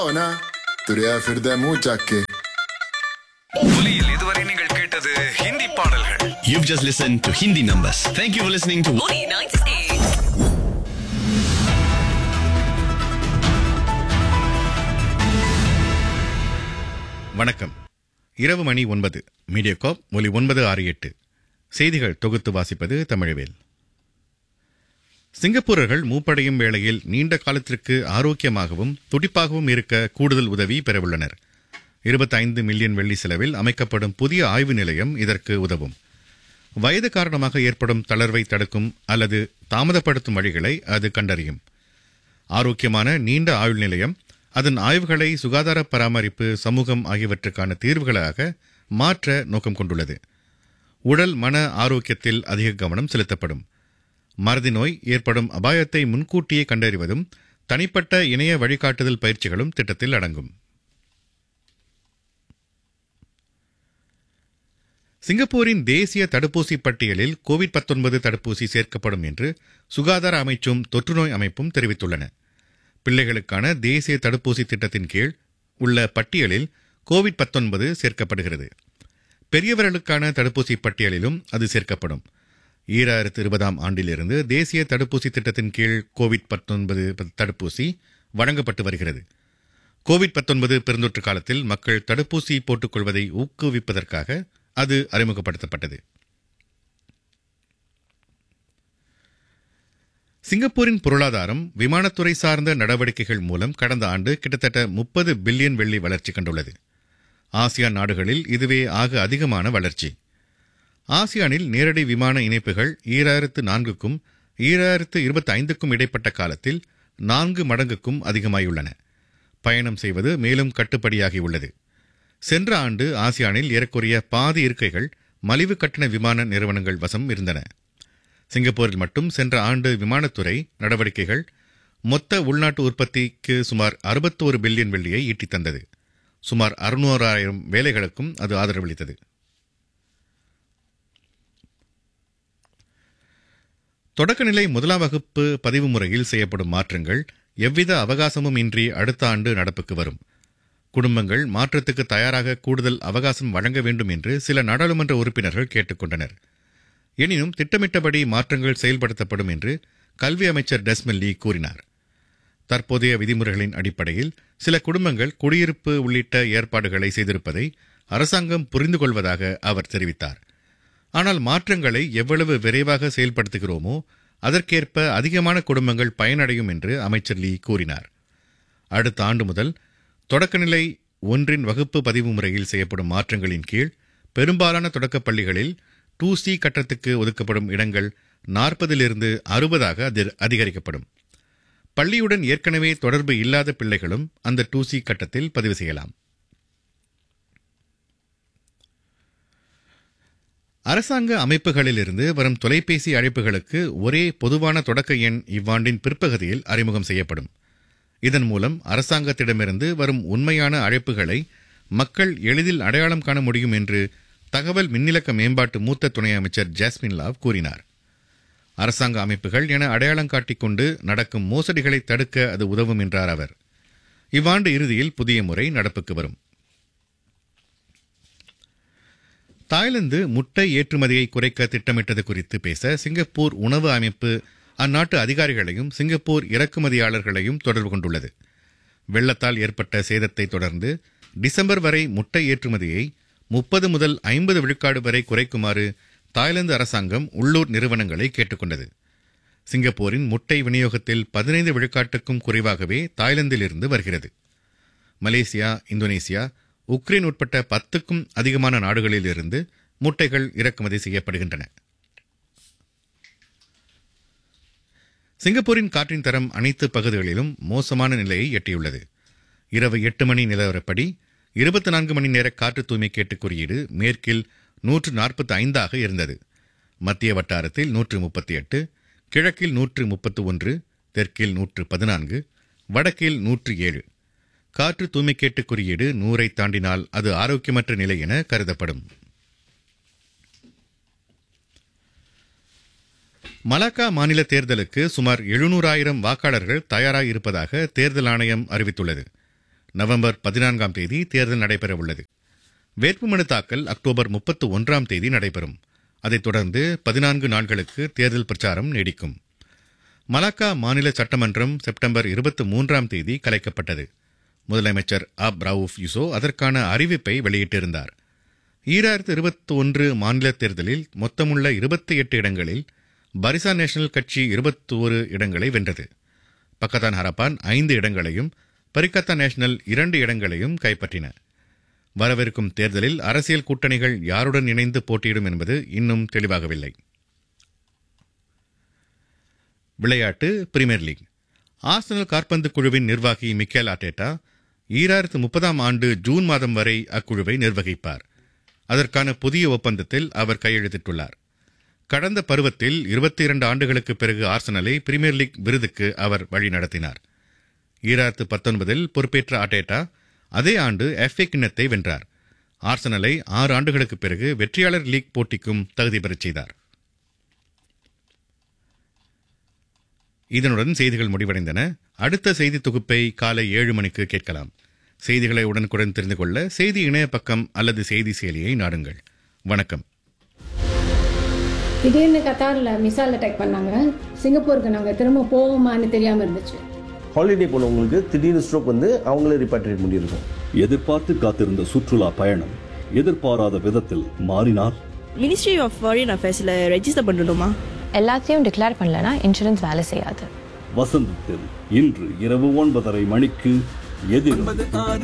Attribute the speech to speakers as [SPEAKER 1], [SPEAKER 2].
[SPEAKER 1] Ona, tu devi fare da mucha che.
[SPEAKER 2] ஒலியில் இதுவரை நீங்கள் கேட்டது ஹிந்தி பாடல்கள்
[SPEAKER 3] You've just listened to Hindi Numbers. Thank you for listening to
[SPEAKER 4] Money 98.
[SPEAKER 5] வணக்கம் இரவு மணி ஒன்பது மீடியாகாப் ஒலி ஒன்பது ஆறு எட்டு செய்திகள் தொகுத்து வாசிப்பது தமிழவேல் சிங்கப்பூரர்கள் மூப்படையும் வேளையில் நீண்ட காலத்திற்கு ஆரோக்கியமாகவும் துடிப்பாகவும் இருக்க கூடுதல் உதவி பெறவுள்ளனர் 25 மில்லியன் வெள்ளி செலவில் அமைக்கப்படும் புதிய ஆய்வு நிலையம் இதற்கு உதவும் வயது காரணமாக ஏற்படும் தளர்வை தடுக்கும் அல்லது தாமதப்படுத்தும் வழிகளை அது கண்டறியும் ஆரோக்கியமான நீண்ட ஆயுள் நிலையம் அதன் ஆய்வுகளை சுகாதார பராமரிப்பு சமூகம் ஆகியவற்றுக்கான தீர்வுகளாக மாற்ற நோக்கம் கொண்டுள்ளது உடல் மன ஆரோக்கியத்தில் அதிக கவனம் செலுத்தப்படும் மறதி நோய் ஏற்படும் அபாயத்தை முன்கூட்டியே கண்டறிவதும் தனிப்பட்ட இணைய வழிகாட்டுதல் பயிற்சிகளும் திட்டத்தில் அடங்கும் சிங்கப்பூரின் தேசிய தடுப்பூசி பட்டியலில் கோவிட் 19 தடுப்பூசி சேர்க்கப்படும் என்று சுகாதார அமைச்சும் தொற்றுநோய் அமைப்பும் தெரிவித்துள்ளன பிள்ளைகளுக்கான தேசிய தடுப்பூசி திட்டத்தின் கீழ் உள்ள பட்டியலில் கோவிட் 19 சேர்க்கப்படுகிறது பெரியவர்களுக்கான தடுப்பூசி பட்டியலிலும் அது சேர்க்கப்படும் ஈராயிரத்து இருபதாம் ஆண்டிலிருந்து தேசிய தடுப்பூசி திட்டத்தின் கீழ் கோவிட் 19 தடுப்பூசி வழங்கப்பட்டு வருகிறது கோவிட் 19 பெருந்தொற்று காலத்தில் மக்கள் தடுப்பூசி போட்டுக்கொள்வதை ஊக்குவிப்பதற்காக அது அறிமுகப்படுத்தப்பட்டது சிங்கப்பூரின் பொருளாதாரம் விமானத்துறை சார்ந்த நடவடிக்கைகள் மூலம் கடந்த ஆண்டு கிட்டத்தட்ட முப்பது பில்லியன் வெள்ளி வளர்ச்சி கண்டுள்ளது ஆசியான் நாடுகளில் இதுவே ஆக அதிகமான வளர்ச்சி ஆசியானில் நேரடி விமான இணைப்புகள் ஈராயிரத்து நான்குக்கும் ஈராயிரத்து இருபத்தி ஐந்துக்கும் இடைப்பட்ட காலத்தில் நான்கு மடங்குக்கும் அதிகமாயுள்ளன பயணம் செய்வது மேலும் கட்டுப்படியாகியுள்ளது சென்ற ஆண்டு ஆசியானில் ஏறக்குறைய பாதி இருக்கைகள் மலிவு கட்டண விமான நிறுவனங்கள் வசம் இருந்தன சிங்கப்பூரில் மட்டும் சென்ற ஆண்டு விமானத்துறை நடவடிக்கைகள் மொத்த உள்நாட்டு உற்பத்திக்கு சுமார் 61 பில்லியன் வெள்ளியை ஈட்டித் தந்தது சுமார் அறுநூறாயிரம் வேலைகளுக்கும் அது ஆதரவளித்தது தொடக்கநிலை முதலாம் வகுப்பு பதிவு முறையில் செய்யப்படும் மாற்றங்கள் எவ்வித அவகாசமும் இன்றி அடுத்த ஆண்டு நடப்புக்கு வரும் குடும்பங்கள் மாற்றத்துக்கு தயாராக கூடுதல் அவகாசம் வழங்க வேண்டும் என்று சில நாடாளுமன்ற உறுப்பினர்கள் கேட்டுக்கொண்டனர் எனினும் திட்டமிட்டபடி மாற்றங்கள் செயல்படுத்தப்படும் என்று கல்வி அமைச்சர் டெஸ்மெல் லீ கூறினார் தற்போதைய விதிமுறைகளின் அடிப்படையில் சில குடும்பங்கள் குடியிருப்பு உள்ளிட்ட ஏற்பாடுகளை செய்திருப்பதை அரசாங்கம் புரிந்து கொள்வதாக அவர் தெரிவித்தார் ஆனால் மாற்றங்களை எவ்வளவு விரைவாக செயல்படுத்துகிறோமோ அதற்கேற்ப அதிகமான குடும்பங்கள் பயனடையும் என்று அமைச்சர் லீ கூறினார் அடுத்த ஆண்டு முதல் தொடக்கநிலை ஒன்றின் வகுப்பு பதிவு முறையில் செய்யப்படும் மாற்றங்களின் கீழ் பெரும்பாலான தொடக்கப் பள்ளிகளில் டூ சி கட்டத்துக்கு ஒதுக்கப்படும் இடங்கள் நாற்பதிலிருந்து அறுபதாக அதிகரிக்கப்படும் பள்ளியுடன் ஏற்கனவே தொடர்பு இல்லாத பிள்ளைகளும் அந்த டூ சி கட்டத்தில் பதிவு செய்யலாம் அரசாங்க அமைப்புகளிலிருந்து வரும் தொலைபேசி அழைப்புகளுக்கு ஒரே பொதுவான தொடக்க எண் இவ்வாண்டின் பிற்பகுதியில் அறிமுகம் செய்யப்படும் இதன் மூலம் அரசாங்கத்திடமிருந்து வரும் உண்மையான அழைப்புகளை மக்கள் எளிதில் அடையாளம் காண முடியும் என்று தகவல் மின்னிலக்க மேம்பாட்டு மூத்த துணை அமைச்சர் ஜாஸ்மின் லாவ் கூறினார் அரசாங்க அமைப்புகள் என அடையாளம் காட்டிக் கொண்டு நடக்கும் மோசடிகளை தடுக்க அது உதவும் என்றார் அவர் இவ்வாண்டு இறுதியில் புதிய முறை நடப்புக்கு வரும் தாய்லாந்து முட்டை ஏற்றுமதியை குறைக்க திட்டமிட்டது குறித்து பேச சிங்கப்பூர் உணவு அமைப்பு அந்நாட்டு அதிகாரிகளையும் சிங்கப்பூர் இறக்குமதியாளர்களையும் தொடர்பு கொண்டுள்ளது வெள்ளத்தால் ஏற்பட்ட சேதத்தை தொடர்ந்து டிசம்பர் வரை முட்டை ஏற்றுமதியை முப்பது முதல் ஐம்பது விழுக்காடு வரை குறைக்குமாறு தாய்லாந்து அரசாங்கம் உள்ளூர் நிறுவனங்களை கேட்டுக்கொண்டது சிங்கப்பூரின் முட்டை விநியோகத்தில் பதினைந்து விழுக்காட்டுக்கும் குறைவாகவே தாய்லாந்திலிருந்து வருகிறது மலேசியா இந்தோனேசியா உக்ரைன் உட்பட்ட பத்துக்கும் அதிகமான நாடுகளிலிருந்து முட்டைகள் இறக்குமதி செய்யப்படுகின்றன சிங்கப்பூரின் காற்றின் தரம் அனைத்து பகுதிகளிலும் மோசமான நிலையை எட்டியுள்ளது இரவு எட்டு மணி நிலவரப்படி இருபத்தி நான்கு மணி நேர காற்று தூய்மை கேட்டு குறியீடு மேற்கில் நூற்று நாற்பத்தி ஐந்தாக இருந்தது மத்திய வட்டாரத்தில் நூற்று முப்பத்தி எட்டு கிழக்கில் நூற்று முப்பத்து ஒன்று தெற்கில் நூற்று பதினான்கு வடக்கில் நூற்று ஏழு காற்று தூய்மை கேட்டு குறியீடு நூறை தாண்டினால் அது ஆரோக்கியமற்ற நிலை என கருதப்படும் மலாக்கா மாநில தேர்தலுக்கு சுமார் எழுநூறாயிரம் வாக்காளர்கள் தயாராக இருப்பதாக தேர்தல் ஆணையம் அறிவித்துள்ளது நவம்பர் பதினான்காம் தேதி தேர்தல் நடைபெற உள்ளது வேட்புமனு தாக்கல் அக்டோபர் முப்பத்து ஒன்றாம் தேதி நடைபெறும் அதைத் தொடர்ந்து பதினான்கு நாட்களுக்கு தேர்தல் பிரச்சாரம் நீடிக்கும் மலாக்கா மாநில சட்டமன்றம் செப்டம்பர் இருபத்தி மூன்றாம் தேதி கலைக்கப்பட்டது முதலமைச்சர் அப் ரவுஃப் யூசோ அதற்கான அறிவிப்பை வெளியிட்டிருந்தார் ஈராயிரத்து இருபத்தி ஒன்று மாநில தேர்தலில் மொத்தமுள்ள இருபத்தி எட்டு இடங்களில் பரிசா நேஷனல் கட்சி இருபத்தோரு இடங்களை வென்றது பக்கத்தான் ஹரப்பான் ஐந்து இடங்களையும் பரிகத்தா நேஷனல் இரண்டு இடங்களையும் கைப்பற்றின வரவிருக்கும் தேர்தலில் அரசியல் கூட்டணிகள் யாருடன் இணைந்து போட்டியிடும் என்பது இன்னும் தெளிவாகவில்லை விளையாட்டு பிரீமியர் லீக் ஆர்சனல் காற்பந்து குழுவின் நிர்வாகி மிக்கேல் ஆட்டேட்டா ஈராயிரத்து முப்பதாம் ஆண்டு ஜூன் மாதம் வரை அக்குழுவை நிர்வகிப்பார் அதற்கான புதிய ஒப்பந்தத்தில் அவர் கையெழுத்திட்டுள்ளார் கடந்த பருவத்தில் இருபத்தி இரண்டு ஆண்டுகளுக்கு பிறகு ஆர்சனலை பிரீமியர் லீக் விருதுக்கு அவர் வழிநடத்தினார் ஈராயிரத்து பத்தொன்பதில் பொறுப்பேற்ற ஆட்டேட்டா அதே ஆண்டு எஃப்ஏ கிண்ணத்தை வென்றார் ஆர்சனலை ஆறு ஆண்டுகளுக்கு பிறகு வெற்றியாளர் லீக் போட்டிக்கும் தகுதி பெறச் செய்தார் இதனுடன் செய்திகள் முடிவடைந்தன அடுத்த செய்தி தொகுப்பை காலை ஏழு மணிக்கு கேட்கலாம் செய்திகளை உடனுக்குடன் தெரிந்து கொள்ள செய்தி இணைய பக்கம் அல்லது செய்தி செயலியை நாடுங்கள் வணக்கம்
[SPEAKER 4] திடீர்னு கத்தாரில் மிசால் அட்டாக் பண்ணாங்க சிங்கப்பூருக்கு நாங்கள் திரும்ப போவோமான்னு தெரியாமல் இருந்துச்சு
[SPEAKER 6] ஹாலிடே போனவங்களுக்கு திடீர்னு ஸ்ட்ரோக் வந்து அவங்களே ரிப்பாட்ரியேட் பண்ணியிருக்கோம்
[SPEAKER 7] எதிர்பார்த்து காத்திருந்த சுற்றுலா பயணம் எதிர்பாராத விதத்தில் மாறினால்
[SPEAKER 8] மினிஸ்ட்ரி ஆஃப் ஃபாரின் அஃபேர்ஸில் ரெஜிஸ்டர் பண்ணணுமா
[SPEAKER 9] எல்லாத்தையும் டிக்ளேர் பண்ணலனா இன்சூரன்ஸ் வேலை செய்யாது
[SPEAKER 7] வசந்தத்தில் இன்று இரவு ஒன்பதரை மணிக்கு எதிர்